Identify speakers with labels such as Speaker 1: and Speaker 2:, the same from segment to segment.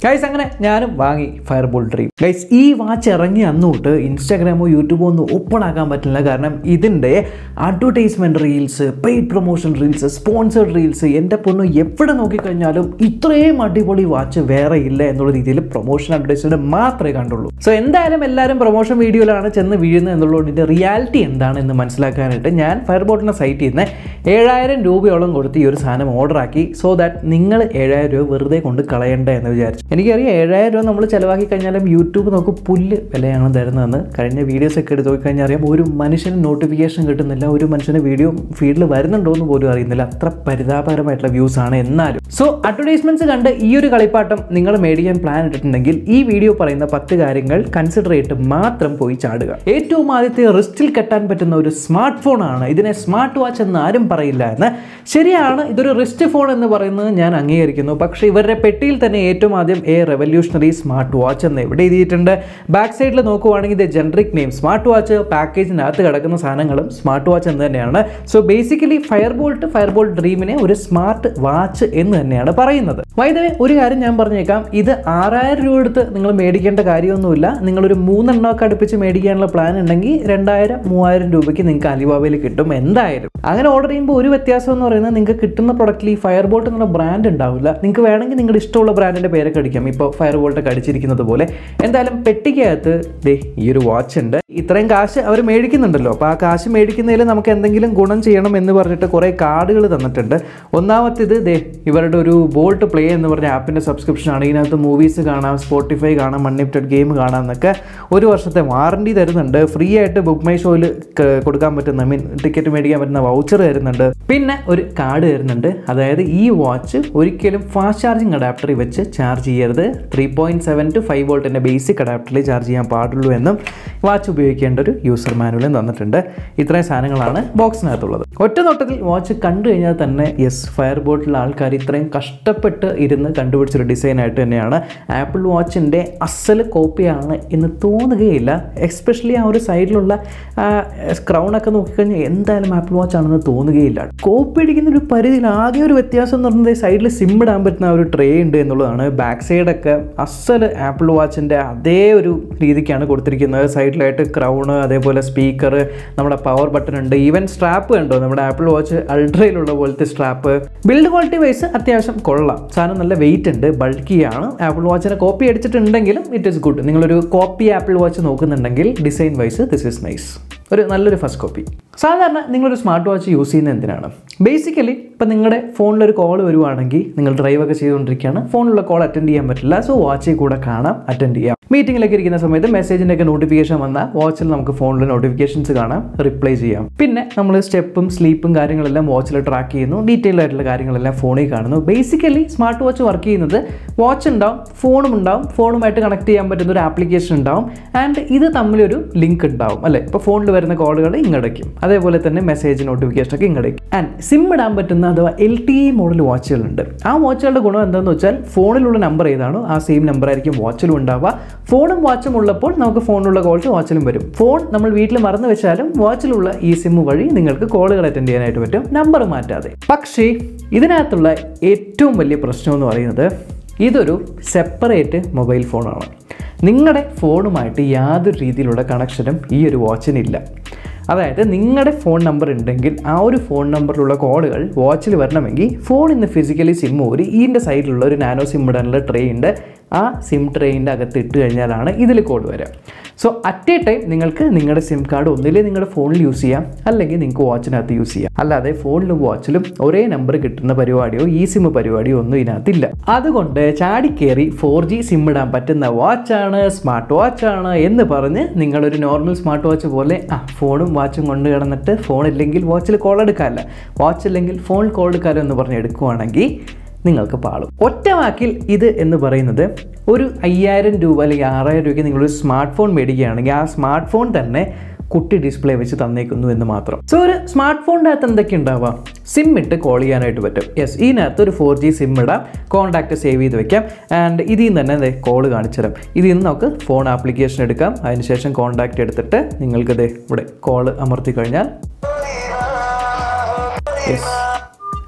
Speaker 1: guys അങ്ങനെ ഞാനും വാങ്ങി ഫയർ ബോൾ ഡ്രീം ഗൈസ് ഈ വാച്ച് ഇറങ്ങി അന്ന് തൊട്ട് ഇൻസ്റ്റാഗ്രാമോ യൂട്യൂബോ ഒന്നും ഓപ്പൺ ആക്കാൻ പറ്റില്ല കാരണം ഇതിൻ്റെ advertisement reels paid promotion reels sponsored reels എൻ്റെ പൊണ്ണു എവിടെ നോക്കിക്കഴിഞ്ഞാലും ഇത്രയും അടിപൊളി വാച്ച് വേറെ ഇല്ല എന്നുള്ള രീതിയിൽ പ്രൊമോഷൻ അഡ്വർടൈസ്മെൻറ്റ് മാത്രമേ കണ്ടുള്ളൂ സോ എന്തായാലും എല്ലാവരും പ്രൊമോഷൻ വീഡിയോയിലാണ് ചെന്ന് വീഴുന്നത് എന്നുള്ളതിൻ്റെ റിയാലിറ്റി എന്താണെന്ന് മനസ്സിലാക്കാനായിട്ട് ഞാൻ ഫയർ ബോട്ടിൻ്റെ സൈറ്റിൽ നിന്ന് ഏഴായിരം രൂപയോളം കൊടുത്ത് ഈ ഒരു സാധനം ഓർഡർ ആക്കി സോ ദാറ്റ് നിങ്ങൾ ഏഴായിരം രൂപ വെറുതെ കൊണ്ട് കളയണ്ട എന്ന് വിചാരിച്ചു എനിക്കറിയാം ഏഴായിരം രൂപ നമ്മൾ ചിലവാക്കി കഴിഞ്ഞാലും യൂട്യൂബ് നമുക്ക് പുല്ല് വിലയാണ് തരുന്നതെന്ന് കഴിഞ്ഞ വീഡിയോസ് ഒക്കെ എടുത്ത് നോക്കിക്കഴിഞ്ഞാൽ അറിയാം ഒരു മനുഷ്യന് നോട്ടിഫിക്കേഷൻ കിട്ടുന്നില്ല ഒരു മനുഷ്യന് വീഡിയോ ഫീഡിൽ വരുന്നുണ്ടോ എന്ന് പോലും അറിയുന്നില്ല അത്ര പരിതാപകരമായിട്ടുള്ള വ്യൂസ് ആണ് എന്നാലും സോ അഡ്വർടൈസ്മെന്റ്സ് കണ്ട് ഈ ഒരു കളിപ്പാട്ടം നിങ്ങൾ മേടിക്കാൻ പ്ലാൻ ഇട്ടിട്ടുണ്ടെങ്കിൽ ഈ വീഡിയോ പറയുന്ന പത്ത് കാര്യങ്ങൾ കൺസിഡർ ചെയ്തിട്ട് മാത്രം പോയി ചാടുക ഏറ്റവും ആദ്യത്തെ റിസ്റ്റിൽ കെട്ടാൻ പറ്റുന്ന ഒരു സ്മാർട്ട് ഫോൺ ആണ് ഇതിനെ സ്മാർട്ട് വാച്ച് എന്ന് ആരും പറയില്ല എന്ന് ശരിയാണ് ഇതൊരു റിസ്റ്റ് ഫോൺ എന്ന് പറയുന്നത് ഞാൻ അംഗീകരിക്കുന്നു പക്ഷേ ഇവരുടെ പെട്ടിയിൽ തന്നെ ഏറ്റവും ആദ്യം എ റെവല്യൂഷണറി സ്മാർട്ട് വാച്ച് എന്ന് എവിടെ എഴുതിയിട്ടുണ്ട് ബാക്ക് സൈഡിൽ നോക്കുവാണെങ്കിൽ ഇത് ജനറിക് നെയിം സ്മാർട്ട് വാച്ച് പാക്കേജിനകത്ത് കിടക്കുന്ന സാധനങ്ങളും സ്മാർട്ട് വാച്ച് എന്ന് തന്നെയാണ് so basically Fire Boltt Fire Boltt ഡ്രീമിനെ ഒരു സ്മാർട്ട് വാച്ച് എന്ന് തന്നെയാണ് പറയുന്നത് വൈദവേ ഒരു കാര്യം ഞാൻ പറഞ്ഞേക്കാം ഇത് ആറായിരം രൂപ എടുത്ത് നിങ്ങൾ മേടിക്കേണ്ട കാര്യമൊന്നുമില്ല നിങ്ങളൊരു മൂന്നെണ്ണമൊക്കെ അടുപ്പിച്ച് മേടിക്കാനുള്ള പ്ലാൻ ഉണ്ടെങ്കിൽ രണ്ടായിരം മൂവായിരം രൂപയ്ക്ക് നിങ്ങൾക്ക് അലിബാബയിൽ കിട്ടും എന്തായാലും അങ്ങനെ ഓർഡർ ചെയ്യുമ്പോൾ ഒരു വ്യത്യാസം എന്ന് പറയുന്നത് നിങ്ങൾക്ക് കിട്ടുന്ന പ്രൊഡക്റ്റിൽ ഈ ഫയർ ബോൾട്ട് എന്നുള്ള ബ്രാൻഡ് ഉണ്ടാവില്ല നിങ്ങൾക്ക് വേണമെങ്കിൽ നിങ്ങളുടെ ഇഷ്ടമുള്ള ബ്രാൻഡിൻ്റെ പേരൊക്കെ അടിക്കാം ഇപ്പോൾ ഫയർ ബോൾട്ടൊക്കെ അടിച്ചിരിക്കുന്നത് പോലെ എന്തായാലും പെട്ടിക്കകത്ത് ദേ ഈ ഒരു വാച്ച് ഉണ്ട് ഇത്രയും കാശ് അവർ മേടിക്കുന്നുണ്ടല്ലോ അപ്പോൾ ആ കാശ് മേടിക്കുന്നതിൽ നമുക്ക് എന്തെങ്കിലും ഗുണം ചെയ്യണം എന്ന് പറഞ്ഞിട്ട് കുറേ കാർഡുകൾ തന്നിട്ടുണ്ട് ഒന്നാമത്തേത് ദേ ഇവരുടെ ഒരു ബോൾട്ട് പ്ലേ എന്ന് പറഞ്ഞ ആപ്പിൻ്റെ സബ്സ്ക്രിപ്ഷൻ ആണ് ഇതിനകത്ത് മൂവീസ് കാണാം സ്പോട്ടിഫൈ കാണാം അൺലിമിറ്റഡ് ഗെയിം കാണാം എന്നൊക്കെ ഒരു വർഷത്തെ വാറണ്ടി തരുന്നുണ്ട് ഫ്രീ ആയിട്ട് ബുക്ക് മൈ ഷോയിൽ കൊടുക്കാൻ പറ്റുന്ന ഐ മീൻ ടിക്കറ്റ് മേടിക്കാൻ പറ്റുന്ന വൗച്ചർ തരുന്നുണ്ട് പിന്നെ ഒരു കാർഡ് തരുന്നുണ്ട് അതായത് ഈ വാച്ച് ഒരിക്കലും ഫാസ്റ്റ് ചാർജിങ് അഡാപ്റ്ററിൽ വെച്ച് ചാർജ് ചെയ്യരുത് three point seven two five വോൾട്ടിൻ്റെ ബേസിക് അഡാപ്റ്ററിൽ ചാർജ് ചെയ്യാൻ പാടുള്ളൂ എന്നും വാച്ച് ഉപയോഗിക്കേണ്ട ഒരു യൂസർ മാനുവലും തന്നിട്ടുണ്ട് ഇത്രയും സാധനങ്ങളാണ് ബോക്സിനകത്തുള്ളത് ഒറ്റ നോട്ടത്തിൽ വാച്ച് കണ്ടു കഴിഞ്ഞാൽ തന്നെ യെസ് ഫയർ ബോട്ടിലെ ആൾക്കാർ ഇത്രയും കഷ്ടപ്പെട്ട് ഇരുന്ന് കണ്ടുപിടിച്ചൊരു ഡിസൈനായിട്ട് തന്നെയാണ് ആപ്പിൾ വാച്ചിൻ്റെ അസൽ കോപ്പിയാണ് എന്ന് തോന്നുകയില്ല എസ്പെഷ്യലി ആ ഒരു സൈഡിലുള്ള ക്രൗണൊക്കെ നോക്കിക്കഴിഞ്ഞാൽ എന്തായാലും ആപ്പിൾ വാച്ച് ആണെന്ന് തോന്നുകയില്ല കോപ്പി അടിക്കുന്ന ഒരു പരിധിയിൽ ആകെ ഒരു വ്യത്യാസം എന്ന് പറയുന്നത് സൈഡിൽ സിം ഇടാൻ പറ്റുന്ന ആ ഒരു ട്രേ ഉണ്ട് എന്നുള്ളതാണ് ബാക്ക് സൈഡൊക്കെ അസൽ ആപ്പിൾ വാച്ചിൻ്റെ അതേ ഒരു രീതിക്കാണ് കൊടുത്തിരിക്കുന്നത് സൈഡിലായിട്ട് ക്രൗണ് അതേപോലെ സ്പീക്കർ നമ്മുടെ പവർ ബട്ടൺ ഉണ്ട് ഈവൻ സ്ട്രാപ്പ് കണ്ടോ നമ്മുടെ ആപ്പിൾ വാച്ച് അൾട്രയിലുള്ള പോലത്തെ സ്ട്രാപ്പ് ബിൽഡ് ക്വാളിറ്റി വൈസ് അത്യാവശ്യം കൊള്ളാം സാധനം നല്ല വെയിറ്റ് ഉണ്ട് ബൾക്കിയാണ് ആപ്പിൾ വാച്ചിനെ കോപ്പി അടിച്ചിട്ടുണ്ടെങ്കിലും ഇറ്റ് ഈസ് ഗുഡ് നിങ്ങളൊരു കോപ്പി ആപ്പിൾ വാച്ച് നോക്കുന്നുണ്ടെങ്കിൽ design wise this is nice ഒരു നല്ലൊരു ഫസ്റ്റ് കോപ്പി സാധാരണ നിങ്ങളൊരു സ്മാർട്ട് വാച്ച് യൂസ് ചെയ്യുന്നത് എന്തിനാണ് ബേസിക്കലി ഇപ്പം നിങ്ങളുടെ ഫോണിലൊരു കോൾ വരുവാണെങ്കിൽ നിങ്ങൾ ഡ്രൈവൊക്കെ ചെയ്തുകൊണ്ടിരിക്കുകയാണ് ഫോണിലുള്ള കോൾ അറ്റൻഡ് ചെയ്യാൻ പറ്റില്ല സോ വാച്ചിൽ കൂടെ കാണാം അറ്റൻഡ് ചെയ്യാം മീറ്റിങ്ങിലൊക്കെ ഇരിക്കുന്ന സമയത്ത് മെസ്സേജിൻ്റെ ഒക്കെ നോട്ടിഫിക്കേഷൻ വന്നാൽ വാച്ചിൽ നമുക്ക് ഫോണിൽ നോട്ടിഫിക്കേഷൻസ് കാണാം റിപ്ലൈ ചെയ്യാം പിന്നെ നമ്മൾ സ്റ്റെപ്പും സ്ലീപ്പും കാര്യങ്ങളെല്ലാം വാച്ചിൽ ട്രാക്ക് ചെയ്യുന്നു ഡീറ്റെയിൽ ആയിട്ടുള്ള കാര്യങ്ങളെല്ലാം ഫോണിൽ കാണുന്നു ബേസിക്കലി സ്മാർട്ട് വാച്ച് വർക്ക് ചെയ്യുന്നത് വാച്ച് ഉണ്ടാവും ഫോണും ഉണ്ടാവും ഫോണുമായിട്ട് കണക്ട് ചെയ്യാൻ പറ്റുന്ന ഒരു ആപ്ലിക്കേഷൻ ഉണ്ടാവും ആൻഡ് ഇത് തമ്മിലൊരു ലിങ്ക് ഉണ്ടാവും അല്ലേ ഇപ്പോൾ ഫോണിൽ വരുന്ന കോളുകൾ ഇങ്ങടയ്ക്കും അതേപോലെ തന്നെ മെസ്സേജ് നോട്ടിഫിക്കേഷൻ ഒക്കെ ഇങ്ങടയ്ക്കും ആൻഡ് സിം ഇടാൻ പറ്റുന്ന അഥവാ എൽ ടി ഇ മോഡൽ വാച്ചുകളുണ്ട് ആ വാച്ചുകളുടെ ഗുണം എന്താണെന്ന് വെച്ചാൽ ഫോണിലുള്ള നമ്പർ ഏതാണോ ആ സെയിം നമ്പർ ആയിരിക്കും വാച്ചിലും ഉണ്ടാവുക ഫോണും വാച്ചും ഉള്ളപ്പോൾ നമുക്ക് ഫോണിലുള്ള കോൾസ് വാച്ചിലും വരും ഫോൺ നമ്മൾ വീട്ടിൽ മറന്നു വെച്ചാലും വാച്ചിലുള്ള ഈ സിം വഴി നിങ്ങൾക്ക് കോളുകൾ അറ്റൻഡ് ചെയ്യാനായിട്ട് പറ്റും നമ്പർ മാറ്റാതെ പക്ഷേ ഇതിനകത്തുള്ള ഏറ്റവും വലിയ പ്രശ്നം എന്ന് പറയുന്നത് ഇതൊരു സെപ്പറേറ്റ് മൊബൈൽ ഫോണാണ് നിങ്ങളുടെ ഫോണുമായിട്ട് യാതൊരു രീതിയിലുള്ള കണക്ഷനും ഈ ഒരു വാച്ചിനില്ല അതായത് നിങ്ങളുടെ ഫോൺ നമ്പർ ഉണ്ടെങ്കിൽ ആ ഒരു ഫോൺ നമ്പറിലുള്ള കോളുകൾ വാച്ചിൽ വരണമെങ്കിൽ ഫോൺ ഇന്ന് ഫിസിക്കലി സിം ഒരു ഇതിൻ്റെ സൈഡിലുള്ള ഒരു നാനോ സിം ഇടാനുള്ള ട്രേ ഉണ്ട് ആ സിം ട്രെയിൻ്റെ അകത്ത് ഇട്ട് കഴിഞ്ഞാലാണ് ഇതിൽ കോഡ് വരിക സോ അറ്റ് എ ടൈം നിങ്ങൾക്ക് നിങ്ങളുടെ സിം കാർഡ് ഒന്നിലേ നിങ്ങളുടെ ഫോണിൽ യൂസ് ചെയ്യാം അല്ലെങ്കിൽ നിങ്ങൾക്ക് വാച്ചിനകത്ത് യൂസ് ചെയ്യാം അല്ലാതെ ഫോണിലും വാച്ചിലും ഒരേ നമ്പർ കിട്ടുന്ന പരിപാടിയോ ഈ സിം പരിപാടിയോ ഒന്നും ഇതിനകത്തില്ല അതുകൊണ്ട് ചാടിക്കേറി ഫോർ ജി സിം ഇടാൻ പറ്റുന്ന വാച്ചാണ് സ്മാർട്ട് വാച്ചാണ് എന്ന് പറഞ്ഞ് നിങ്ങളൊരു നോർമൽ സ്മാർട്ട് വാച്ച് പോലെ ആ ഫോണും വാച്ചും കൊണ്ട് കിടന്നിട്ട് ഫോൺ ഇല്ലെങ്കിൽ വാച്ചിൽ കോൾ എടുക്കാമല്ല വാച്ച് ഇല്ലെങ്കിൽ ഫോൺ കോൾ എടുക്കാമല്ലോ എന്ന് പറഞ്ഞ് എടുക്കുവാണെങ്കിൽ നിങ്ങൾക്ക് പാളും ഒറ്റ വാക്കിൽ ഇത് എന്ന് പറയുന്നത് ഒരു അയ്യായിരം രൂപ അല്ലെങ്കിൽ ആറായിരം രൂപയ്ക്ക് നിങ്ങളൊരു സ്മാർട്ട് ഫോൺ മേടിക്കുകയാണെങ്കിൽ ആ സ്മാർട്ട് ഫോൺ തന്നെ കുട്ടി ഡിസ്പ്ലേ വെച്ച് തന്നേക്കുന്നു എന്ന് മാത്രം സോ ഒരു സ്മാർട്ട് ഫോണിൻ്റെ അകത്ത് എന്തൊക്കെ ഉണ്ടാവുക സിം ഇട്ട് കോൾ ചെയ്യാനായിട്ട് പറ്റും യെസ് ഇതിനകത്ത് ഒരു ഫോർ ജി സിം ഇടാം കോൺടാക്റ്റ് സേവ് ചെയ്ത് വെക്കാം ആൻഡ് ഇതിൽ നിന്ന് തന്നെ കോൾ കാണിച്ചു തരാം ഇതിൽ നിന്ന് നമുക്ക് ഫോൺ ആപ്ലിക്കേഷൻ എടുക്കാം അതിനുശേഷം കോൺടാക്റ്റ് എടുത്തിട്ട് നിങ്ങൾക്കിത് ഇവിടെ കോൾ അമർത്തി കഴിഞ്ഞാൽ യെസ്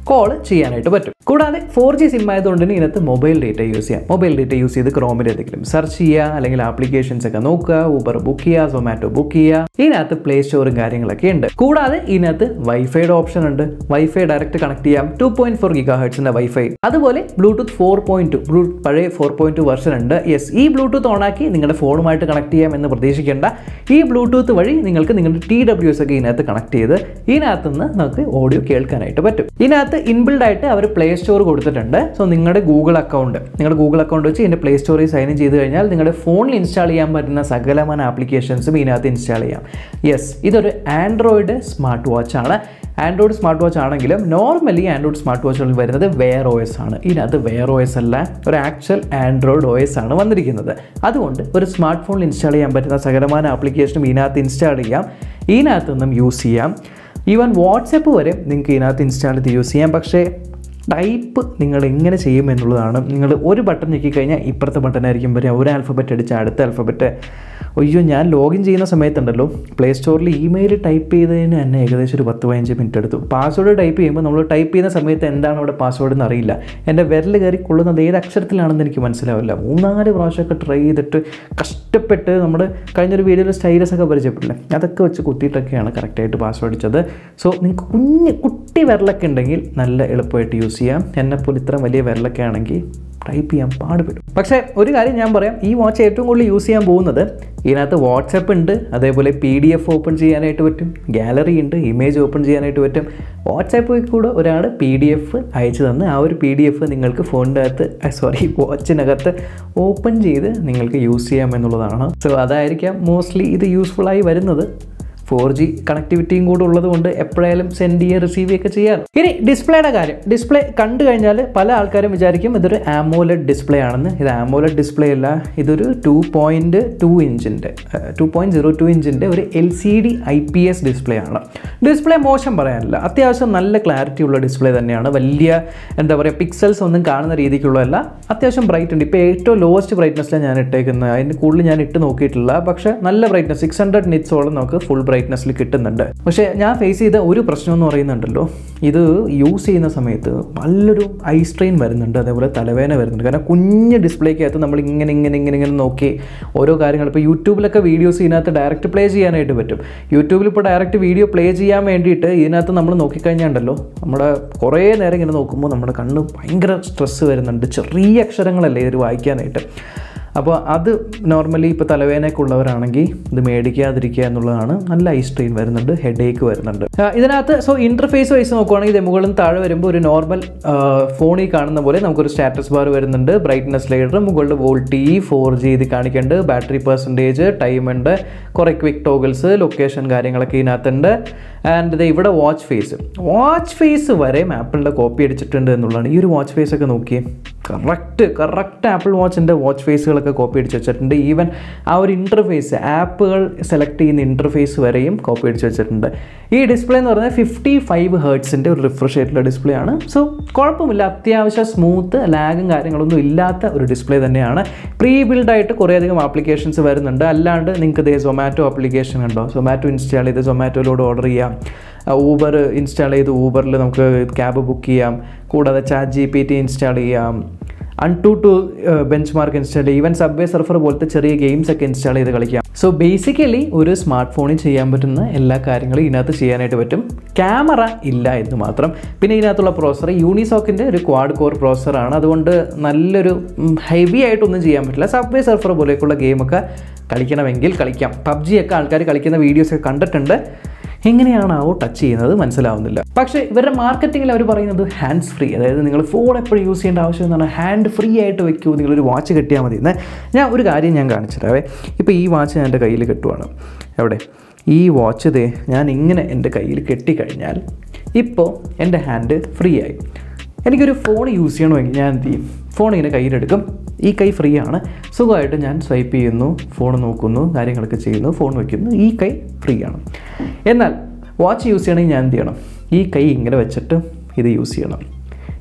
Speaker 1: കോൾ ചെയ്യാനായിട്ട് പറ്റും കൂടാതെ ഫോർ ജി സിം ആയതുകൊണ്ട് തന്നെ ഇതിനകത്ത് മൊബൈൽ ഡേറ്റ യൂസ് ചെയ്യാം മൊബൈൽ ഡേറ്റ യൂസ് ചെയ്ത് ക്രോമിൽ എന്തെങ്കിലും സെർച്ച് ചെയ്യുക അല്ലെങ്കിൽ ആപ്ലിക്കേഷൻസ് ഒക്കെ നോക്കുക ഊബർ ബുക്ക് ചെയ്യുക സൊമാറ്റോ ബുക്ക് ചെയ്യുക ഇതിനകത്ത് പ്ലേ സ്റ്റോറും കാര്യങ്ങളൊക്കെ ഉണ്ട് കൂടാതെ ഇതിനകത്ത് വൈഫൈയുടെ ഓപ്ഷൻ ഉണ്ട് വൈഫൈ ഡയറക്റ്റ് കണക്ട് ചെയ്യാം ടു പോയിന്റ് ഫോർ ഗിഗാ ഹെർട്സിന്റെ വൈഫൈ അതുപോലെ bluetooth four point two blue പഴയ ഫോർ പോയിന്റ് ടു വെർഷൻ ഉണ്ട് യെസ് ഈ ബ്ലൂടൂത്ത് ഓണാക്കി നിങ്ങളുടെ ഫോണുമായിട്ട് കണക്ട് ചെയ്യാം എന്ന് പ്രതീക്ഷിക്കേണ്ട ഈ ബ്ലൂടൂത്ത് വഴി നിങ്ങൾക്ക് നിങ്ങളുടെ ടി ഡബ്ല്യു എസ് ഒക്കെ ഇതിനകത്ത് കണക്ട് ചെയ്ത് ഇതിനകത്ത് നിന്ന് നമുക്ക് ഓഡിയോ കേൾക്കാനായിട്ട് പറ്റും ഇതിനകത്ത് ഇൻബിൽഡ് ആയിട്ട് അവർ പ്ലേ സ്റ്റോർ കൊടുത്തിട്ടുണ്ട് സോ നിങ്ങളുടെ ഗൂഗിൾ അക്കൗണ്ട് നിങ്ങളുടെ ഗൂഗിൾ അക്കൗണ്ട് വെച്ച് ഇതിൻ്റെ പ്ലേ സ്റ്റോറിൽ സൈൻ ഇൻ ചെയ്ത് കഴിഞ്ഞാൽ നിങ്ങളുടെ ഫോണിൽ ഇൻസ്റ്റാൾ ചെയ്യാൻ പറ്റുന്ന സകലമാന ആപ്ലിക്കേഷൻസും ഇതിനകത്ത് ഇൻസ്റ്റാൾ ചെയ്യാം യെസ് ഇതൊരു ആൻഡ്രോയിഡ് സ്മാർട്ട് വാച്ച് ആണ് ആൻഡ്രോയിഡ് സ്മാർട്ട് വാച്ച് ആണെങ്കിലും നോർമലി ആൻഡ്രോയിഡ് സ്മാർട്ട് വാച്ചുകളിൽ വരുന്നത് വെയർ ഒ എസ് ആണ് ഇതിനകത്ത് വെയർ ഒ എസ് അല്ല ഒരു ആക്ച്വൽ ആൻഡ്രോയിഡ് ഒ എസ് ആണ് വന്നിരിക്കുന്നത് അതുകൊണ്ട് ഒരു സ്മാർട്ട് ഫോണിൽ ഇൻസ്റ്റാൾ ചെയ്യാൻ പറ്റുന്ന സകലമാന ആപ്ലിക്കേഷനും ഇതിനകത്ത് ഇൻസ്റ്റാൾ ചെയ്യാം ഇതിനകത്ത് നിന്നും യൂസ് ചെയ്യാം ഈവൻ വാട്സപ്പ് വരെ നിങ്ങൾക്ക് ഇതിനകത്ത് ഇൻസ്റ്റാൾ ചെയ്ത് യൂസ് ചെയ്യാം പക്ഷേ ടൈപ്പ് നിങ്ങൾ എങ്ങനെ ചെയ്യും എന്നുള്ളതാണ് നിങ്ങൾ ഒരു ബട്ടൺ ഞെക്കിക്കഴിഞ്ഞാൽ ഇപ്പുറത്തെ ബട്ടണായിരിക്കും വരിക ഒരു ആൽഫബറ്റ് അടിച്ച് അടുത്ത ആൽഫബറ്റ് അയ്യോ ഞാൻ ലോഗിൻ ചെയ്യുന്ന സമയത്തുണ്ടല്ലോ പ്ലേ സ്റ്റോറിൽ ഇമെയിൽ ടൈപ്പ് ചെയ്തതിന് തന്നെ ഏകദേശം ഒരു പത്ത് പതിനഞ്ച് മിനിറ്റ് എടുത്തു പാസ്വേഡ് ടൈപ്പ് ചെയ്യുമ്പോൾ നമ്മൾ ടൈപ്പ് ചെയ്യുന്ന സമയത്ത് എന്താണ് അവിടെ പാസ്വേഡ് എന്ന് അറിയില്ല എൻ്റെ വിരൽ കയറി കൊള്ളുന്നത് ഏത് അക്ഷരത്തിലാണെന്ന് എനിക്ക് മനസ്സിലാവില്ല മൂന്നാല് പ്രാവശ്യമൊക്കെ ട്രൈ ചെയ്തിട്ട് കഷ്ടപ്പെട്ട് നമ്മൾ കഴിഞ്ഞൊരു വീഡിയോയിൽ സ്റ്റൈലസ് ഒക്കെ പരിചയപ്പെട്ടില്ലേ അതൊക്കെ വെച്ച് കുത്തിയിട്ടൊക്കെയാണ് കറക്റ്റായിട്ട് പാസ്വേഡ് അടിച്ചത് സോ നിങ്ങൾക്ക് കുഞ്ഞ് കുട്ടി വിരലൊക്കെ ഉണ്ടെങ്കിൽ നല്ല എളുപ്പമായിട്ട് യൂസ് ചെയ്യാം എന്നെപ്പോലെ ഇത്ര വലിയ വിരലൊക്കെ ആണെങ്കിൽ ടൈപ്പ് ചെയ്യാൻ പാടുപെടും പക്ഷേ ഒരു കാര്യം ഞാൻ പറയാം ഈ വാച്ച് ഏറ്റവും കൂടുതൽ യൂസ് ചെയ്യാൻ പോകുന്നത് ഇതിനകത്ത് വാട്സപ്പ് ഉണ്ട് അതേപോലെ പി ഡി എഫ് ഓപ്പൺ ചെയ്യാനായിട്ട് പറ്റും ഗാലറി ഉണ്ട് ഇമേജ് ഓപ്പൺ ചെയ്യാനായിട്ട് പറ്റും വാട്സാപ്പിൽ കൂടെ ഒരാൾ പി ഡി എഫ് അയച്ചു തന്ന് ആ ഒരു പി ഡി എഫ് നിങ്ങൾക്ക് ഫോണിൻ്റെ അകത്ത് സോറി വാച്ചിനകത്ത് ഓപ്പൺ ചെയ്ത് നിങ്ങൾക്ക് യൂസ് ചെയ്യാം എന്നുള്ളതാണ് സോ അതായിരിക്കാം മോസ്റ്റ്ലി ഇത് യൂസ്ഫുള്ളായി വരുന്നത് ഫോർ ജി കണക്ടിവിറ്റിയും കൂടെ ഉള്ളത് കൊണ്ട് എപ്പോഴായാലും സെൻഡ് ചെയ്യുക റിസീവ് ചെയ്യുക ചെയ്യാറ് ഇനി ഡിസ്പ്ലേയുടെ കാര്യം ഡിസ്പ്ലേ കണ്ടു കഴിഞ്ഞാൽ പല ആൾക്കാരും വിചാരിക്കും ഇതൊരു ആമോലഡ് ഡിസ്പ്ലേ ആണെന്ന് ഇത് ആമോലഡ് ഡിസ്പ്ലേ അല്ല ഇതൊരു ടു പോയിൻറ്റ് ടു ഇഞ്ചിൻ്റെ ടു പോയിൻറ്റ് സീറോ ടു ഇഞ്ചിൻ്റെ ഒരു L C D I P S display ആണ് ഡിസ്പ്ലേ മോശം പറയാനില്ല അത്യാവശ്യം നല്ല ക്ലാരിറ്റി ഉള്ള ഡിസ്പ്ലേ തന്നെയാണ് വലിയ എന്താ പറയുക പിക്സൽസ് ഒന്നും കാണുന്ന രീതിക്കുള്ളതല്ല അത്യാവശ്യം ബ്രൈറ്റ് ഉണ്ട് ഇപ്പോൾ ഏറ്റവും ലോവസ്റ്റ് ബ്രൈറ്റ്നസ്സിലാണ് ഞാൻ ഇട്ടേക്കുന്നത് അതിന് കൂടുതൽ ഞാൻ ഇട്ട് നോക്കിയിട്ടില്ല പക്ഷേ നല്ല ബ്രൈറ്റ്നസ് സിക്സ് ഹൺഡ്രഡ് നിറ്റ്സോളം നമുക്ക് ഫുൾ ബ്രൈറ്റ്നസ്സിൽ കിട്ടുന്നുണ്ട് പക്ഷേ ഞാൻ ഫേസ് ചെയ്ത ഒരു പ്രശ്നം എന്ന് പറയുന്നുണ്ടല്ലോ ഇത് യൂസ് ചെയ്യുന്ന സമയത്ത് നല്ലൊരു ഐ സ്ട്രെയിൻ വരുന്നുണ്ട് അതേപോലെ തലവേദന വരുന്നുണ്ട് കാരണം കുഞ്ഞ് ഡിസ്പ്ലേക്കകത്ത് നമ്മൾ ഇങ്ങനെ ഇങ്ങനെ ഇങ്ങനെ ഇങ്ങനെ നോക്കി ഓരോ കാര്യങ്ങൾ ഇപ്പോൾ യൂട്യൂബിലൊക്കെ വീഡിയോസ് ഇതിനകത്ത് ഡയറക്റ്റ് പ്ലേ ചെയ്യാനായിട്ട് പറ്റും യൂട്യൂബിൽ ഇപ്പോൾ ഡയറക്റ്റ് വീഡിയോ പ്ലേ ചെയ്യാൻ വേണ്ടിയിട്ട് ഇതിനകത്ത് നമ്മൾ നോക്കിക്കഴിഞ്ഞാണ്ടല്ലോ നമ്മുടെ കുറേ നേരം ഇങ്ങനെ നോക്കുമ്പോൾ നമ്മുടെ കണ്ണ് ഭയങ്കര സ്ട്രെസ്സ് വരുന്നുണ്ട് ചെറിയ അക്ഷരങ്ങളല്ലേ ഇത് വായിക്കാനായിട്ട് അപ്പോൾ അത് നോർമലി ഇപ്പോൾ തലവേദനയൊക്കെ ഉള്ളവരാണെങ്കിൽ ഇത് മേടിക്കാതിരിക്കുക എന്നുള്ളതാണ് നല്ല ഐ സ്ട്രെയിൻ വരുന്നുണ്ട് ഹെഡ് ഏക്ക് വരുന്നുണ്ട് ആ, ഇതിനകത്ത് സോ ഇൻ്റർഫേസ് വൈസ് നോക്കുവാണെങ്കിൽ ഇത് മുകളിൽ നിന്ന് താഴെ വരുമ്പോൾ ഒരു നോർമൽ ഫോണിൽ കാണുന്ന പോലെ നമുക്കൊരു സ്റ്റാറ്റസ് ബാർ വരുന്നുണ്ട് ബ്രൈറ്റ്നസ് ലൈഡർ മുകളിൽ വോൾട്ടി ഫോർ ജി ഇത് കാണിക്കുന്നുണ്ട് ബാറ്ററി പെർസെൻറ്റേജ് ടൈം ഉണ്ട് കുറേ ക്വിക്ക് ടോഗിൾസ് ലൊക്കേഷൻ കാര്യങ്ങളൊക്കെ ഇതിനകത്തുണ്ട് ആൻഡ് ഇത് ഇവിടെ വാച്ച് ഫേസ് വാച്ച് ഫേസ് വരെ ആപ്പിളിൻ്റെ കോപ്പി അടിച്ചിട്ടുണ്ട് എന്നുള്ളതാണ് ഈ ഒരു വാച്ച് ഫേസ് ഒക്കെ നോക്കിയേ കറക്റ്റ് കറക്റ്റ് ആപ്പിൾ വാച്ചിൻ്റെ വാച്ച് ഫേസുകളൊക്കെ കോപ്പി അടിച്ച് വെച്ചിട്ടുണ്ട് ഈവൻ ആ ഒരു ഇൻ്റർഫേസ് ആപ്പുകൾ സെലക്ട് ചെയ്യുന്ന ഇൻ്റർഫേസ് വരെയും കോപ്പി അടിച്ച് വെച്ചിട്ടുണ്ട് ഈ ഡിസ്പ്ലേ എന്ന് പറഞ്ഞാൽ ഫിഫ്റ്റി ഫൈവ് ഹേർട്സിൻ്റെ ഒരു റിഫ്രഷ് ആയിട്ടുള്ള ഡിസ്പ്ലേ ആണ് സോ കുഴപ്പമില്ല അത്യാവശ്യം സ്മൂത്ത് ലാഗും കാര്യങ്ങളൊന്നും ഇല്ലാത്ത ഒരു ഡിസ്പ്ലേ തന്നെയാണ് പ്രീ ബിൽഡായിട്ട് കുറേയധികം ആപ്ലിക്കേഷൻസ് വരുന്നുണ്ട് അല്ലാണ്ട് നിങ്ങൾക്ക് ഇതേ സൊമാറ്റോ ആപ്ലിക്കേഷൻ ഉണ്ടോ സൊമാറ്റോ ഇൻസ്റ്റാൾ ചെയ്ത് സൊമാറ്റോയിലൂടെ ഓർഡർ ചെയ്യാം ഊബർ ഇൻസ്റ്റാൾ ചെയ്ത് ഊബറിൽ നമുക്ക് ക്യാബ് ബുക്ക് ചെയ്യാം കൂടാതെ chat G P T install ചെയ്യാം AnTuTu benchmark install ചെയ്യാം ഈവൻ സബ്വേ സർഫർ പോലത്തെ ചെറിയ ഗെയിംസ് ഒക്കെ ഇൻസ്റ്റാൾ ചെയ്ത് കളിക്കാം സോ ബേസിക്കലി ഒരു സ്മാർട്ട് ഫോണിൽ ചെയ്യാൻ പറ്റുന്ന എല്ലാ കാര്യങ്ങളും ഇതിനകത്ത് ചെയ്യാനായിട്ട് പറ്റും ക്യാമറ ഇല്ല എന്ന് മാത്രം പിന്നെ ഇതിനകത്തുള്ള പ്രോസർ യൂണിസോക്കിൻ്റെ ഒരു ക്വാഡ് കോർ പ്രോസറാണ് അതുകൊണ്ട് നല്ലൊരു ഹെവി ആയിട്ടൊന്നും ചെയ്യാൻ പറ്റില്ല സബ്വേ സർഫർ പോലെയൊക്കെയുള്ള ഗെയിമൊക്കെ കളിക്കണമെങ്കിൽ കളിക്കാം പബ്ജി ഒക്കെ ആൾക്കാർ കളിക്കുന്ന വീഡിയോസ് ഒക്കെ കണ്ടിട്ടുണ്ട് എങ്ങനെയാണാവോ ടച്ച് ചെയ്യുന്നത് മനസ്സിലാവുന്നില്ല പക്ഷേ ഇവരുടെ മാർക്കറ്റിങ്ങിൽ അവർ പറയുന്നത് ഹാൻഡ്സ് ഫ്രീ അതായത് നിങ്ങൾ ഫോൺ എപ്പോഴും യൂസ് ചെയ്യേണ്ട ആവശ്യം എന്നാണ് ഹാൻഡ് ഫ്രീ ആയിട്ട് വെക്കൂ നിങ്ങളൊരു വാച്ച് കെട്ടിയാൽ മതി എന്ന് ഞാൻ ഒരു കാര്യം ഞാൻ കാണിച്ചിട്ടാവേ ഇപ്പോൾ ഈ വാച്ച് ഞാൻ എൻ്റെ കയ്യിൽ കെട്ടുവാണ് എവിടെ ഈ വാച്ച് ദേ ഞാൻ ഇങ്ങനെ എൻ്റെ കയ്യിൽ കെട്ടിക്കഴിഞ്ഞാൽ ഇപ്പോൾ എൻ്റെ ഹാൻഡ് ഫ്രീ ആയി എനിക്കൊരു ഫോൺ യൂസ് ചെയ്യണമെങ്കിൽ ഞാൻ എന്ത് ചെയ്യും ഫോൺ ഇങ്ങനെ കയ്യിലെടുക്കും ഈ കൈ ഫ്രീ ആണ് സുഖമായിട്ട് ഞാൻ സ്വൈപ്പ് ചെയ്യുന്നു ഫോൺ നോക്കുന്നു കാര്യങ്ങളൊക്കെ ചെയ്യുന്നു ഫോൺ വയ്ക്കുന്നു ഈ കൈ ഫ്രീ ആണ് എന്നാൽ വാച്ച് യൂസ് ചെയ്യണമെങ്കിൽ ഞാൻ എന്ത് ചെയ്യണം ഈ കൈ ഇങ്ങനെ വെച്ചിട്ട് ഇത് യൂസ് ചെയ്യണം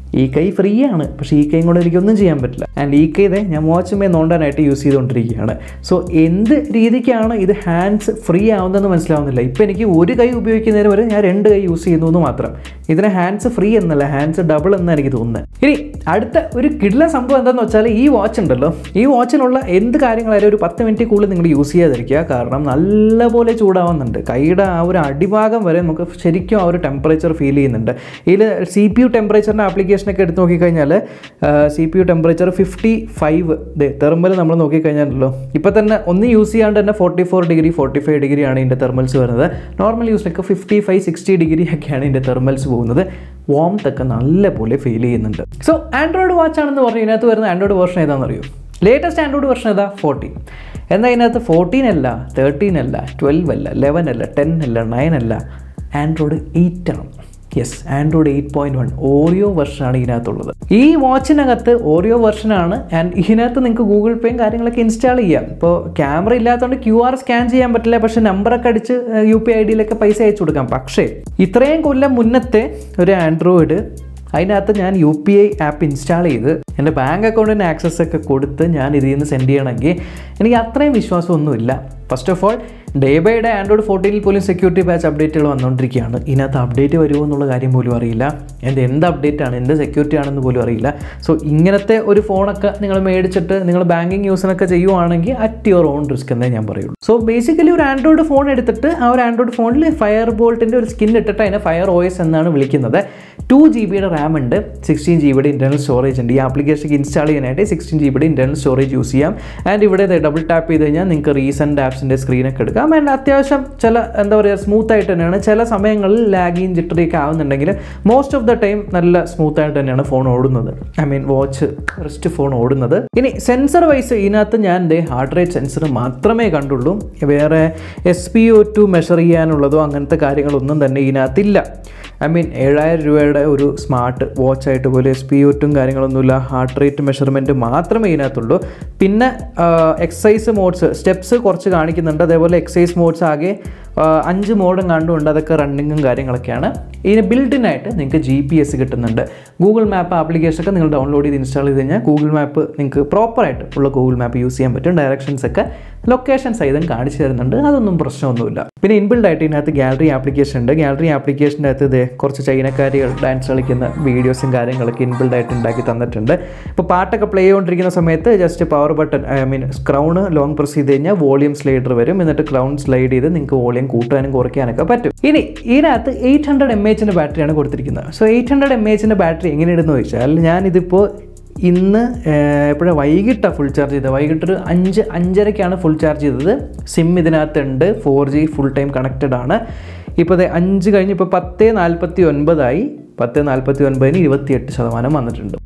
Speaker 1: ഈ കൈ ഫ്രീ ആണ് പക്ഷേ ഈ കൈയും കൊണ്ട് എനിക്കൊന്നും ചെയ്യാൻ പറ്റില്ല ആൻഡ് ഈ കൈ ഇതേ ഞാൻ വാച്ചുമേ നോണ്ടാനായിട്ട് യൂസ് ചെയ്തുകൊണ്ടിരിക്കുകയാണ് സോ എന്ത് രീതിക്കാണ് ഇത് ഹാൻഡ്സ് ഫ്രീ ആവുന്നതെന്ന് മനസ്സിലാവുന്നില്ല ഇപ്പോൾ എനിക്ക് ഒരു കൈ ഉപയോഗിക്കുന്നതിന് വരെ ഞാൻ രണ്ട് കൈ യൂസ് ചെയ്യുന്നു എന്ന് മാത്രം ഇതിന് ഹാൻഡ്സ് ഫ്രീ എന്നല്ല ഹാൻഡ്സ് ഡബിൾ എന്നാണ് എനിക്ക് തോന്നുന്നത് ഇനി അടുത്ത ഒരു കിഡ്ല സംഭവം എന്താണെന്ന് വെച്ചാൽ ഈ വാച്ച് ഉണ്ടല്ലോ ഈ വാച്ചിനുള്ള എന്ത് കാര്യങ്ങളായാലും ഒരു പത്ത് മിനിറ്റ് കൂടുതൽ നിങ്ങൾ യൂസ് ചെയ്യാതിരിക്കുക കാരണം നല്ലപോലെ ചൂടാവുന്നുണ്ട് കൈയുടെ ആ ഒരു അടിഭാഗം വരെ നമുക്ക് ശരിക്കും ആ ഒരു ടെമ്പറേച്ചർ ഫീൽ ചെയ്യുന്നുണ്ട് ഇതിൽ സി പി യു ടെമ്പറേച്ചറിൻ്റെ ആപ്ലിക്കേഷനൊക്കെ എടുത്ത് നോക്കിക്കഴിഞ്ഞാൽ C P U temperature fifty five ദേ തെർമൽ നമ്മൾ നോക്കിക്കഴിഞ്ഞാലല്ലോ ഇപ്പോൾ തന്നെ ഒന്ന് യൂസ് ചെയ്യാണ്ട് തന്നെ forty four degree forty five ഡിഗ്രിയാണ് ഇതിൻ്റെ തെർമൽസ് വരുന്നത് നോർമൽ യൂസിലൊക്കെ ഫിഫ്റ്റി ഫൈവ് സിക്സ്റ്റി ഡിഗ്രി ഒക്കെയാണ് ഇതിൻ്റെ തെർമൽസ് പോകുന്നത് വാംത്ത് ഒക്കെ നല്ലപോലെ ഫീൽ ചെയ്യുന്നുണ്ട് സോ ആൻഡ്രോയിഡ് വാച്ച് ആണെന്ന് പറഞ്ഞു ഇതിനകത്ത് വരുന്ന ആൻഡ്രോയിഡ് വേർഷൻ ഏതാണെന്ന് അറിയോ ലേറ്റസ്റ്റ് ആൻഡ്രോയിഡ് വെർഷൻ ഏതാ ഫോർട്ടീൻ എന്നാൽ ഇതിനകത്ത് ഫോർട്ടീൻ അല്ല തേർട്ടീൻ അല്ല ട്വൽവ് അല്ല ലെവൻ അല്ല ടെൻ അല്ല നയൻ അല്ല ആൻഡ്രോയിഡ് എയ്റ്റ് ആണ് yes Android eight point one Oreo വെർഷനാണ് ഇതിനകത്തുള്ളത് ഈ വാച്ചിനകത്ത് ഓറിയോ വെർഷനാണ് ആൻഡ് ഇതിനകത്ത് നിങ്ങൾക്ക് ഗൂഗിൾ പേയും കാര്യങ്ങളൊക്കെ ഇൻസ്റ്റാൾ ചെയ്യാം ഇപ്പോൾ ക്യാമറ ഇല്ലാത്തതുകൊണ്ട് ക്യു ആർ സ്കാൻ ചെയ്യാൻ പറ്റില്ല പക്ഷേ നമ്പറൊക്കെ അടിച്ച് യു പി ഐ ഡിയിലൊക്കെ പൈസ അയച്ചു കൊടുക്കാം പക്ഷേ ഇത്രയും കൊല്ലം മുന്നത്തെ ഒരു ആൻഡ്രോയിഡ് അതിനകത്ത് ഞാൻ U P I app install ചെയ്ത് എൻ്റെ ബാങ്ക് അക്കൗണ്ടിന് ആക്സസ് ഒക്കെ കൊടുത്ത് ഞാൻ ഇതിൽ നിന്ന് സെൻഡ് ചെയ്യണമെങ്കിൽ എനിക്ക് അത്രയും വിശ്വാസമൊന്നുമില്ല first of all day by day Android ഫോർട്ടീനിൽ പോലും സെക്യൂരിറ്റി പാച്ച് അപ്ഡേറ്റുകൾ വന്നുകൊണ്ടിരിക്കുകയാണ് ഇതിനകത്ത് അപ്ഡേറ്റ് വരുമോ എന്നുള്ള കാര്യം പോലും അറിയില്ല എൻ്റെ എന്ത് അപ്ഡേറ്റ് ആണ് എന്ത് സെക്യൂരിറ്റി ആണെന്ന് പോലും അറിയില്ല സോ ഇങ്ങനത്തെ ഒരു ഫോണൊക്കെ നിങ്ങൾ മേടിച്ചിട്ട് നിങ്ങൾ ബാങ്കിങ് യൂസിനൊക്കെ ചെയ്യുവാണെങ്കിൽ അറ്റ് യുവർ ഓൺ റിസ്ക് എന്നേ ഞാൻ പറയുള്ളൂ സോ ബേസിക്കലി ഒരു ആൻഡ്രോയിഡ് ഫോൺ എടുത്തിട്ട് ആ ഒരു ആൻഡ്രോയിഡ് ഫോണിൽ ഫയർ ബോൾട്ടിൻ്റെ ഒരു സ്കിൻ ഇട്ടിട്ട് അതിനെ ഫയർ ഒ എസ് എന്നാണ് വിളിക്കുന്നത് ടു ജി ബിയുടെ റാം ഉണ്ട് സിക്സ്റ്റീൻ ജി ബിയുടെ ഇൻറ്റർണൽ സ്റ്റോറേജ് ഉണ്ട് ഈ ആപ്ലിക്കേഷൻ ഇൻസ്റ്റാൾ ചെയ്യാനായിട്ട് സിക്സ്റ്റീൻ ജി ബിയുടെ ഇൻറ്റർണൽ സ്റ്റോറേജ് യൂസ് ചെയ്യാം ആൻഡ് ഇവിടെ ഡബിൾ ടാപ്പ് ചെയ്ത് കഴിഞ്ഞാൽ നിങ്ങൾക്ക് റീസെൻറ്റ് ആപ്സിൻ്റെ സ്ക്രീനൊക്കെ എടുക്കാം ആൻഡ് അത്യാവശ്യം ചില എന്താ പറയുക സ്മൂത്ത് ആയിട്ട് തന്നെയാണ് ചില സമയങ്ങളിൽ ലാഗിയും ജിറ്ററിയൊക്കെ ആവുന്നുണ്ടെങ്കിൽ മോസ്റ്റ് ഓഫ് ദ ടൈം നല്ല സ്മൂത്ത് ആയിട്ട് തന്നെയാണ് ഫോൺ ഓടുന്നത് I mean watch wrist phone ഓടുന്നത് ഇനി സെൻസർ വൈസ് ഇതിനകത്ത് ഞാൻ എൻ്റെ ഹാർട്ട് റേറ്റ് സെൻസർ മാത്രമേ കണ്ടുള്ളൂ വേറെ S P O two measure ചെയ്യാനുള്ളതോ അങ്ങനത്തെ കാര്യങ്ങളൊന്നും തന്നെ ഇതിനകത്തില്ല ഐ മീൻ ഏഴായിരം രൂപയുടെ ഒരു സ്മാർട്ട് വാച്ചായിട്ട് പോലും എസ് പി ഒറ്റും കാര്യങ്ങളൊന്നുമില്ല ഹാർട്ട് റേറ്റ് മെഷർമെൻറ്റ് മാത്രമേ ഇതിനകത്തുള്ളൂ പിന്നെ എക്സസൈസ് മോഡ്സ് സ്റ്റെപ്സ് കുറച്ച് കാണിക്കുന്നുണ്ട് അതേപോലെ എക്സസൈസ് മോഡ്സ് ആകെ ആ, അഞ്ച് മോഡും കണ്ടുകൊണ്ട് അതൊക്കെ റണ്ണിങ്ങും കാര്യങ്ങളൊക്കെയാണ് ഇതിന് ബിൽഡിനായിട്ട് നിങ്ങൾക്ക് ജി പി എസ് കിട്ടുന്നുണ്ട് ഗൂഗിൾ മാപ്പ് ആപ്ലിക്കേഷനൊക്കെ നിങ്ങൾ ഡൗൺലോഡ് ചെയ്ത് ഇൻസ്റ്റാൾ ചെയ്ത് കഴിഞ്ഞാൽ ഗൂഗിൾ മാപ്പ് നിങ്ങൾക്ക് പ്രോപ്പറായിട്ട് ഉള്ള ഗൂഗിൾ മാപ്പ് യൂസ് ചെയ്യാൻ പറ്റും ഡയറക്ഷൻസ് ഒക്കെ ലൊക്കേഷൻ സഹിതം കാണിച്ചു തരുന്നുണ്ട് അതൊന്നും പ്രശ്നമൊന്നുമില്ല പിന്നെ ഇൻബിൽഡ് ആയിട്ട് ഇതിനകത്ത് ഗാലറി ആപ്ലിക്കേഷൻ ഉണ്ട് ഗാലറി ആപ്ലിക്കേഷൻ്റെ അകത്ത് ഇത് കുറച്ച് ചൈനക്കാരികൾ ഡാൻസ് കളിക്കുന്ന വീഡിയോസും കാര്യങ്ങളൊക്കെ ഇൻബിൽഡ് ആയിട്ട് ഉണ്ടാക്കി തന്നിട്ടുണ്ട് ഇപ്പോൾ പാട്ടൊക്കെ പ്ലേ ചെയ്തുകൊണ്ടിരിക്കുന്ന സമയത്ത് just power button I mean crown long press ചെയ്ത് കഴിഞ്ഞാൽ വോളിയം സ്ലൈഡർ വരും എന്നിട്ട് ക്രൗൺ സ്ലൈഡ് ചെയ്ത് നിങ്ങൾക്ക് വോളിയം കൂട്ടാനും കുറയ്ക്കാനൊക്കെ പറ്റും ഇനി ഇതിനകത്ത് എയ്റ്റ് ഹൺഡ്രഡ് എം എച്ചിൻ്റെ ബാറ്ററിയാണ് കൊടുത്തിരിക്കുന്നത് സോ എയ്റ്റ് ഹൺഡ്രഡ് എം എച്ചിൻ്റെ ബാറ്ററി എങ്ങനെയാണെന്ന് ചോദിച്ചാൽ ഞാനിതിപ്പോൾ ഇന്ന് എപ്പോഴാണ് വൈകിട്ടാണ് ഫുൾ ചാർജ് ചെയ്തത് വൈകിട്ടൊരു അഞ്ച് അഞ്ചരയ്ക്കാണ് ഫുൾ ചാർജ് ചെയ്തത് സിം ഇതിനകത്തുണ്ട് four G full time connected ആണ് ഇപ്പോൾ ദേ അഞ്ച് കഴിഞ്ഞ് ഇപ്പോൾ പത്ത് നാൽപ്പത്തി ഒൻപതായി പത്ത് നാൽപ്പത്തി ഒൻപതിന് ഇരുപത്തിയെട്ട് ശതമാനം വന്നിട്ടുണ്ട്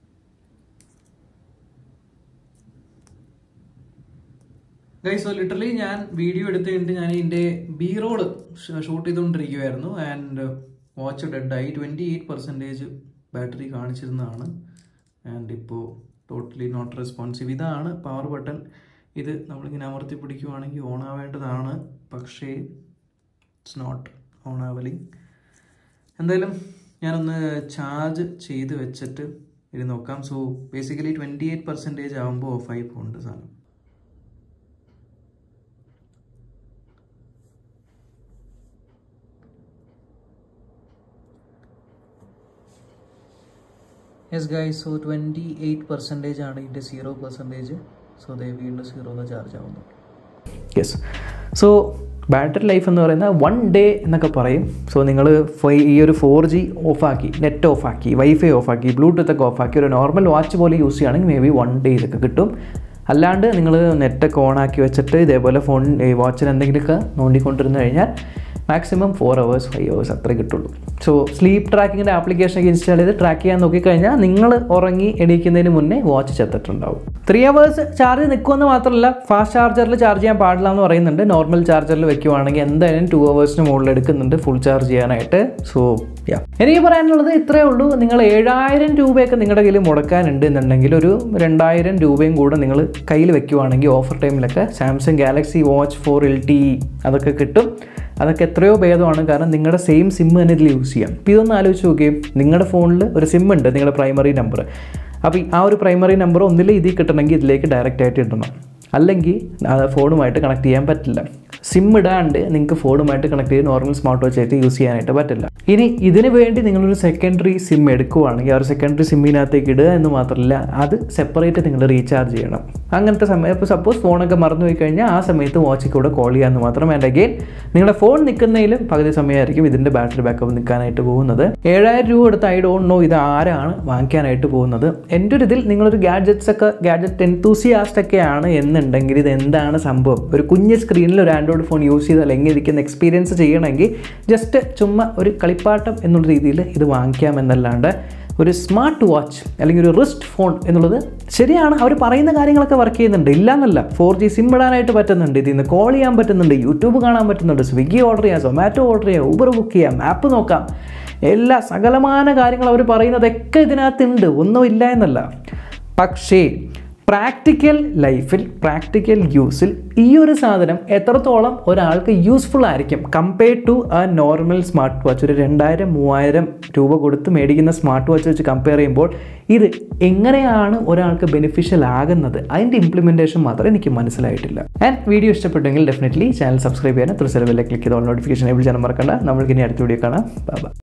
Speaker 1: ഗൈസ് സോ ലിറ്ററലി ഞാൻ വീഡിയോ എടുത്ത് കഴിഞ്ഞിട്ട് ഞാൻ ഇതിൻ്റെ ബി റോള് ഷൂട്ട് ചെയ്തുകൊണ്ടിരിക്കുമായിരുന്നു ആൻഡ് വാച്ച് ഡെഡായി ട്വൻറ്റി എയ്റ്റ് പെർസെൻറ്റേജ് ബാറ്ററി കാണിച്ചിരുന്നതാണ് ആൻഡ് ഇപ്പോൾ ടോട്ടലി നോട്ട് റെസ്പോൺസീവ് ഇതാണ് പവർ ബട്ടൺ ഇത് നമ്മളിങ്ങനെ അമർത്തി പിടിക്കുവാണെങ്കിൽ ഓൺ ആവേണ്ടതാണ് പക്ഷേ ഇറ്റ്സ് നോട്ട് ഓൺ ആവലിങ് എന്തായാലും ഞാനൊന്ന് ചാർജ് ചെയ്ത് വെച്ചിട്ട് ഇത് നോക്കാം so basically twenty eight percentage ആകുമ്പോൾ ഓഫായി പോകുന്നുണ്ട് സാധനം yes guys so twenty eight percentage ആണ് ഇതിൻ്റെ സീറോ പെർസെൻറ്റേജ് സോ ദേ വീണ്ടും സീറോ എന്ന് ചാർജ് ആവുന്നു യെസ് സോ ബാറ്ററി ലൈഫ് എന്ന് പറയുന്നത് വൺ ഡേ എന്നൊക്കെ പറയും സോ നിങ്ങൾ ഈ ഒരു ഫോർ ജി ഓഫാക്കി നെറ്റ് ഓഫാക്കി വൈഫൈ ഓഫാക്കി ബ്ലൂടൂത്ത് ഒക്കെ ഓഫാക്കി ഒരു നോർമൽ വാച്ച് പോലെ യൂസ് ചെയ്യുകയാണെങ്കിൽ മേ ബി വൺ ഡേ ഇതൊക്കെ കിട്ടും അല്ലാണ്ട് നിങ്ങൾ നെറ്റൊക്കെ ഓണാക്കി വെച്ചിട്ട് ഇതേപോലെ ഫോൺ വാച്ചിൽ എന്തെങ്കിലുമൊക്കെ നോണ്ടിക്കൊണ്ടിരുന്നു കഴിഞ്ഞാൽ maximum four hours five hours അത്രേ കിട്ടുള്ളൂ സോ സ്ലീപ്പ് ട്രാക്കിങ്ങിൻ്റെ ആപ്ലിക്കേഷനൊക്കെ ഇൻസ്റ്റാൾ ചെയ്ത് ട്രാക്ക് ചെയ്യാൻ നോക്കിക്കഴിഞ്ഞാൽ നിങ്ങൾ ഉറങ്ങി എണീക്കുന്നതിന് മുന്നേ വാച്ച് ചെത്തിട്ടുണ്ടാവും ത്രീ അവേഴ്സ് ചാർജ് നിൽക്കുമെന്ന് മാത്രമല്ല ഫാസ്റ്റ് ചാർജറിൽ ചാർജ് ചെയ്യാൻ പാടില്ല എന്ന് പറയുന്നുണ്ട് നോർമൽ ചാർജറിൽ വെക്കുവാണെങ്കിൽ എന്തായാലും ടു അവേഴ്സിന് മുകളിൽ എടുക്കുന്നുണ്ട് ഫുൾ ചാർജ് ചെയ്യാനായിട്ട് സോ യാ എനിക്ക് പറയാനുള്ളത് ഇത്രയേ ഉള്ളൂ നിങ്ങൾ ഏഴായിരം രൂപയൊക്കെ നിങ്ങളുടെ കയ്യിൽ മുടക്കാനുണ്ട് എന്നുണ്ടെങ്കിൽ ഒരു രണ്ടായിരം രൂപയും കൂടെ നിങ്ങൾ കയ്യിൽ വെക്കുവാണെങ്കിൽ ഓഫർ ടൈമിലൊക്കെ Samsung Galaxy watch four L T അതൊക്കെ കിട്ടും അതൊക്കെ എത്രയോ ഭേദമാണ് കാരണം നിങ്ങളുടെ സെയിം സിം തന്നെ ഇതിൽ യൂസ് ചെയ്യാം ഇപ്പോൾ ഇതൊന്ന് ആലോചിച്ച് നോക്കിയേ നിങ്ങളുടെ ഫോണിൽ ഒരു സിം ഉണ്ട് നിങ്ങളുടെ പ്രൈമറി നമ്പർ അപ്പോൾ ഈ ആ ഒരു പ്രൈമറി നമ്പർ ഒന്നിൽ ഇതിൽ കിട്ടണമെങ്കിൽ ഇതിലേക്ക് ഡയറക്റ്റ് ആയിട്ട് ഇടണം അല്ലെങ്കിൽ അത് ഫോണുമായിട്ട് കണക്ട് ചെയ്യാൻ പറ്റില്ല സിം ഇടാണ്ട് നിങ്ങൾക്ക് ഫോണുമായിട്ട് കണക്ട് ചെയ്ത് നോർമൽ സ്മാർട്ട് വാച്ച് ആയിട്ട് യൂസ് ചെയ്യാനായിട്ട് പറ്റില്ല ഇനി ഇതിന് വേണ്ടി നിങ്ങളൊരു സെക്കൻഡറി സിം എടുക്കുവാണെങ്കിൽ ആ ഒരു സെക്കൻഡറി സിമ്മിനകത്തേക്ക് ഇടുക എന്ന് മാത്രമല്ല അത് സെപ്പറേറ്റ് നിങ്ങൾ റീചാർജ് ചെയ്യണം അങ്ങനത്തെ സമയം ഇപ്പോൾ സപ്പോസ് ഫോണൊക്കെ മറന്നു പോയി കഴിഞ്ഞാൽ ആ സമയത്ത് വാച്ചിൽ കൂടെ കോൾ ചെയ്യാമെന്ന് മാത്രം ആൻഡ് അഗെയിൻ നിങ്ങളുടെ ഫോൺ നിൽക്കുന്നതിലും പകുതി സമയമായിരിക്കും ഇതിൻ്റെ ബാറ്ററി ബാക്കപ്പ് നിൽക്കാനായിട്ട് പോകുന്നത് ഏഴായിരം രൂപ എടുത്ത് ഐ ഡോണ്ട് നോ ഇത് ആരാണ് വാങ്ങിക്കാനായിട്ട് പോകുന്നത് എൻ്റെ ഒരു ഇതിൽ നിങ്ങളൊരു ഗാഡ്ജറ്റ്സ് ഒക്കെ ഗാഡ്ജറ്റ് എൻതൂസിയാസ്റ്റ് ഒക്കെയാണ് എന്നുണ്ടെങ്കിൽ ഇത് എന്താണ് സംഭവം ഒരു കുഞ്ഞ് സ്ക്രീനിൽ ഒരു ആൻഡ്രോയിഡ് ഫോൺ യൂസ് ചെയ്താൽ എങ്ങനെ ഇരിക്കുന്ന എക്സ്പീരിയൻസ് ചെയ്യണമെങ്കിൽ ജസ്റ്റ് ചുമ്മാ ഒരു കളിപ്പാട്ടം എന്നുള്ള രീതിയിൽ ഇത് വാങ്ങിക്കാമെന്നല്ലാണ്ട് ഒരു സ്മാർട്ട് വാച്ച് അല്ലെങ്കിൽ ഒരു റിസ്റ്റ് ഫോൺ എന്നുള്ളത് ശരിയാണ് അവർ പറയുന്ന കാര്യങ്ങളൊക്കെ വർക്ക് ചെയ്യുന്നുണ്ട് ഇല്ലാന്നല്ല ഫോർ ജി സിം ഇടാനായിട്ട് പറ്റുന്നുണ്ട് ഇതിൽ നിന്ന് കോൾ ചെയ്യാൻ പറ്റുന്നുണ്ട് യൂട്യൂബ് കാണാൻ പറ്റുന്നുണ്ട് സ്വിഗ്ഗി ഓർഡർ ചെയ്യാം സൊമാറ്റോ ഓർഡർ ചെയ്യാം ഊബർ ബുക്ക് ചെയ്യാം മാപ്പ് നോക്കാം എല്ലാ സകലമാന കാര്യങ്ങൾ അവർ പറയുന്നതൊക്കെ ഇതിനകത്തുണ്ട് ഒന്നുമില്ല എന്നല്ല പക്ഷേ പ്രാക്ടിക്കൽ ലൈഫിൽ പ്രാക്ടിക്കൽ യൂസിൽ ഈ ഒരു സാധനം എത്രത്തോളം ഒരാൾക്ക് യൂസ്ഫുൾ ആയിരിക്കും കമ്പയർഡ് ടു ആ നോർമൽ സ്മാർട്ട് വാച്ച് ഒരു രണ്ടായിരം മൂവായിരം രൂപ കൊടുത്ത് മേടിക്കുന്ന സ്മാർട്ട് വാച്ച് വെച്ച് കമ്പയർ ചെയ്യുമ്പോൾ ഇത് എങ്ങനെയാണ് ഒരാൾക്ക് ബെനിഫിഷ്യൽ ആകുന്നത് അതിൻ്റെ ഇംപ്ലിമെൻറ്റേഷൻ മാത്രം എനിക്ക് മനസ്സിലായിട്ടില്ല ആൻഡ് വീഡിയോ ഇഷ്ടപ്പെട്ടെങ്കിൽ ഡെഫിനറ്റ്ലി ചാനൽ സബ്സ്ക്രൈബ് ചെയ്യാൻ ത്രിസലവിലെ ക്ലിക്ക് ചെയ്ത് നോട്ടിഫിക്കേഷൻ എബിൾ ചെയ്യാൻ മറക്കണ്ട നമ്മൾക്ക് ഇനി അടുത്ത വീഡിയോ കാണാം ബൈ